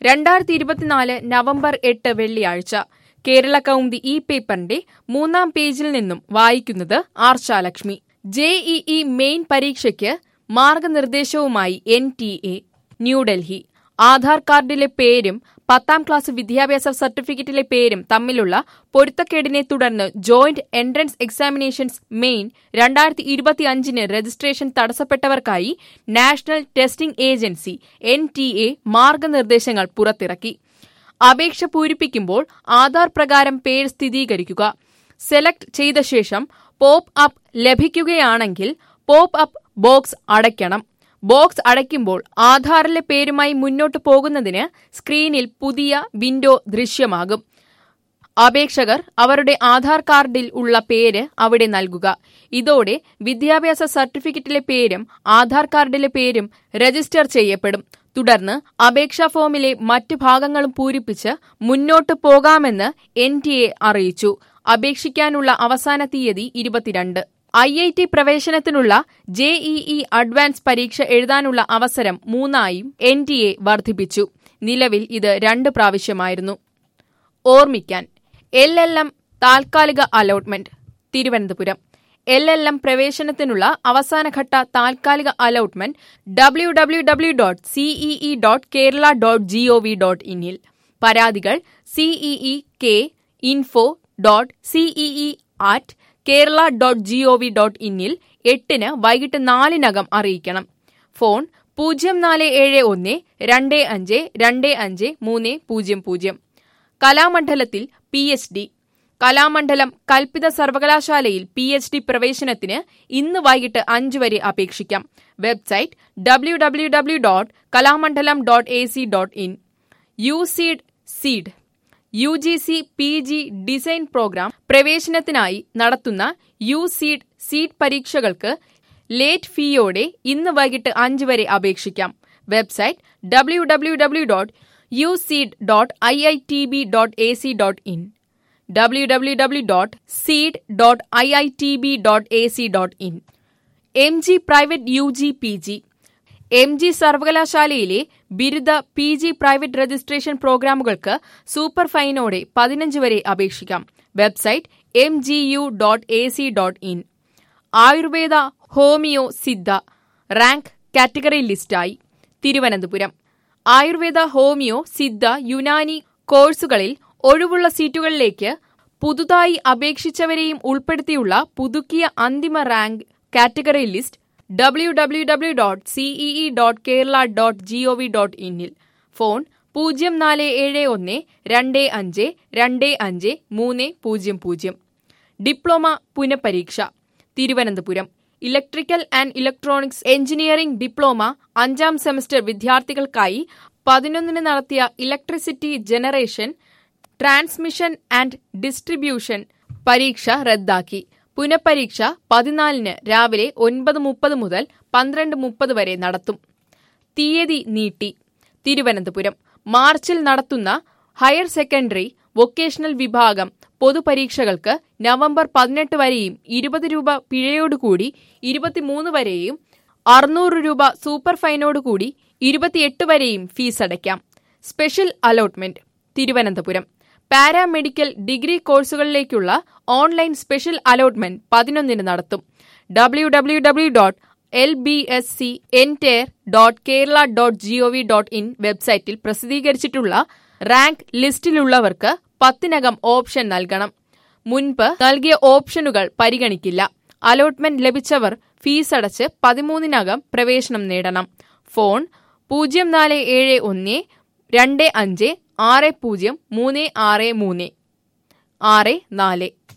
രണ്ടായിരത്തി ഇരുപത്തിനാല് നവംബർ എട്ട് വെള്ളിയാഴ്ച കേരള കൗമുദി ഈ പേപ്പറിന്റെ മൂന്നാം പേജിൽ നിന്നും വായിക്കുന്നത് ആർഷാലക്ഷ്മി ജെഇഇ മെയിൻ പരീക്ഷയ്ക്ക് മാർഗനിർദ്ദേശവുമായി N T A New Delhi Aadhaar കാർഡിലെ പേരും പത്താം ക്ലാസ് വിദ്യാഭ്യാസ സർട്ടിഫിക്കറ്റിലെ പേരും തമ്മിലുള്ള പൊരുത്തക്കേടിനെ തുടർന്ന് ജോയിന്റ് എൻട്രൻസ് എക്സാമിനേഷൻസ് മെയിൻ രണ്ടായിരത്തി ഇരുപത്തിയഞ്ചിന് രജിസ്ട്രേഷൻ തടസ്സപ്പെട്ടവർക്കായി national testing agency N T A മാർഗനിർദ്ദേശങ്ങൾ പുറത്തിറക്കി അപേക്ഷ പൂരിപ്പിക്കുമ്പോൾ ആധാർ പ്രകാരം പേര് സ്ഥിരീകരിക്കുക സെലക്ട് ചെയ്ത ശേഷം പോപ്പ് അപ്പ് ലഭിക്കുകയാണെങ്കിൽ പോപ്പ് അപ്പ് ബോക്സ് അടയ്ക്കണം ബോക്സ് അടയ്ക്കുമ്പോൾ ആധാറിലെ പേരുമായി മുന്നോട്ട് പോകുന്നതിന് സ്ക്രീനിൽ പുതിയ വിൻഡോ ദൃശ്യമാകും അപേക്ഷകർ അവരുടെ ആധാർ കാർഡിൽ ഉള്ള പേര് അവിടെ നൽകുക ഇതോടെ വിദ്യാഭ്യാസ സർട്ടിഫിക്കറ്റിലെ പേരും ആധാർ കാർഡിലെ പേരും രജിസ്റ്റർ ചെയ്യപ്പെടും തുടർന്ന് അപേക്ഷാ ഫോമിലെ മറ്റ് ഭാഗങ്ങളും പൂരിപ്പിച്ച് മുന്നോട്ട് പോകാമെന്ന് എൻ ടി എ അറിയിച്ചു അപേക്ഷിക്കാനുള്ള അവസാന തീയതി ഇരുപത്തിരണ്ട് ഐ ഐ ടി പ്രവേശനത്തിനുള്ള ജെഇഇ അഡ്വാൻസ് പരീക്ഷ എഴുതാനുള്ള അവസരം മൂന്നായും എൻ ടി എ വർദ്ധിപ്പിച്ചു നിലവിൽ ഇത് രണ്ട് പ്രാവശ്യമായിരുന്നു ഓർമ്മിക്കാൻ എൽ എൽ എം താൽക്കാലിക allotment Thiruvananthapuram L L M പ്രവേശനത്തിനുള്ള അവസാനഘട്ട താൽക്കാലിക allotment W W W dot CEE dot Kerala dot GOV dot ഇനിൽ പരാതികൾ CEE K info dot CEE at Kerala dot GOV dot ഇന്നിൽ എട്ടിന് വൈകിട്ട് നാലിനകം അറിയിക്കണം ഫോൺ പൂജ്യം നാല് ഏഴ് ഒന്ന് രണ്ട് അഞ്ച് രണ്ട് അഞ്ച് മൂന്ന് പൂജ്യം പൂജ്യം കലാമണ്ഡലത്തിൽ പി എച്ച് ഡി കലാമണ്ഡലം കൽപ്പിത സർവകലാശാലയിൽ പി എച്ച് ഡി പ്രവേശനത്തിന് ഇന്ന് വൈകിട്ട് അഞ്ച് വരെ അപേക്ഷിക്കാം website W W W dot Kalamandalam dot A C dot in U CEED CEED U G C P G design programme പ്രവേശനത്തിനായി നടത്തുന്ന യു സീഡ് സീഡ് പരീക്ഷകൾക്ക് ലേറ്റ് ഫീയോടെ ഇന്ന് വൈകിട്ട് അഞ്ച് വരെ അപേക്ഷിക്കാം website W W W dot U CEED dot I I T B dot A C dot in W W W dot CEED dot I I T B dot A C dot in M G private U G P G M G സർവകലാശാലയിലെ ബിരുദ P G private registration പ്രോഗ്രാമുകൾക്ക് super ഫൈനോടെ പതിനഞ്ച് വരെ അപേക്ഷിക്കാം website M G U dot A C dot in Ayurveda homeo Siddha rank category ലിസ്റ്റായി Thiruvananthapuram Ayurveda homeo Siddha Unani കോഴ്സുകളിൽ ഒഴിവുള്ള സീറ്റുകളിലേക്ക് പുതുതായി അപേക്ഷിച്ചവരെയും ഉൾപ്പെടുത്തിയുള്ള പുതുക്കിയ അന്തിമ rank category list W W W dot CEE dot Kerala dot GOV dot ഇന്നിൽ ഫോൺ പൂജ്യം നാല് ഏഴ് ഒന്ന് രണ്ട് അഞ്ച് രണ്ട് അഞ്ച് മൂന്ന് പൂജ്യം പൂജ്യം ഡിപ്ലോമ പുനഃപരീക്ഷ Thiruvananthapuram electrical and electronics engineering diploma അഞ്ചാം സെമസ്റ്റർ വിദ്യാർത്ഥികൾക്കായി പതിനൊന്നിന് നടത്തിയ electricity generation transmission and distribution പരീക്ഷ റദ്ദാക്കി പുനഃപരീക്ഷ പതിനാലിന് രാവിലെ ഒൻപത് മുപ്പത് മുതൽ പന്ത്രണ്ട് മുപ്പത് വരെ നടത്തും തീയതി നീട്ടി തിരുവനന്തപുരം മാർച്ചിൽ നടത്തുന്ന ഹയർ സെക്കൻഡറി വൊക്കേഷണൽ വിഭാഗം പൊതുപരീക്ഷകൾക്ക് നവംബർ പതിനെട്ട് വരെയും ഇരുപത് രൂപ പിഴയോടുകൂടി ഇരുപത്തിമൂന്ന് വരെയും അറുന്നൂറ് രൂപ സൂപ്പർ ഫൈനോടുകൂടി ഇരുപത്തിയെട്ട് വരെയും ഫീസ് അടയ്ക്കാം special allotment Thiruvananthapuram paramedical degree കോഴ്സുകളിലേക്കുള്ള ഓൺലൈൻ സ്പെഷ്യൽ അലോട്ട്മെന്റ് പതിനൊന്നിന് നടത്തും W W W dot L B S centre dot Kerala dot GOV dot in വെബ്സൈറ്റിൽ പ്രസിദ്ധീകരിച്ചിട്ടുള്ള റാങ്ക് ലിസ്റ്റിലുള്ളവർക്ക് പത്തിനകം ഓപ്ഷൻ നൽകണം മുൻപ് നൽകിയ ഓപ്ഷനുകൾ പരിഗണിക്കില്ല അലോട്ട്മെന്റ് ലഭിച്ചവർ ഫീസ് അടച്ച് പതിമൂന്നിനകം പ്രവേശനം നേടണം ഫോൺ പൂജ്യം നാല് ഏഴ് ഒന്ന് രണ്ട് അഞ്ച് ആറ് പൂജ്യം മൂന്ന് ആറ് മൂന്ന് ആറ് നാല്